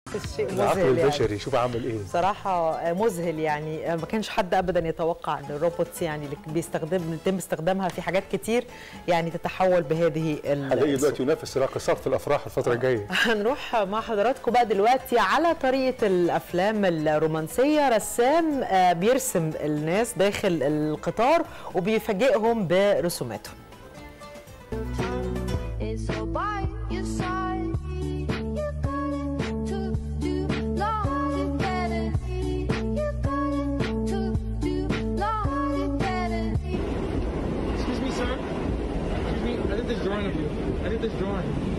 شيء العقل مذهل يعني. البشري شوف عامل ايه بصراحة مذهل يعني ما كانش حد أبدا يتوقع أن الروبوتس يعني اللي بيستخدم يتم استخدامها في حاجات كتير يعني تتحول بهذه ال- هنلاقي دلوقتي ينافس راقصات في الافراح الفتره الجايه هنروح مع حضراتكم بقى دلوقتي على طريقة الأفلام الرومانسية رسام آه، بيرسم الناس داخل القطار وبيفاجئهم برسوماتهم It's so by your side. You got it took too long to get it. You got it took too long to get it. Excuse me, sir. Excuse me. I did this drawing of you. I did this drawing.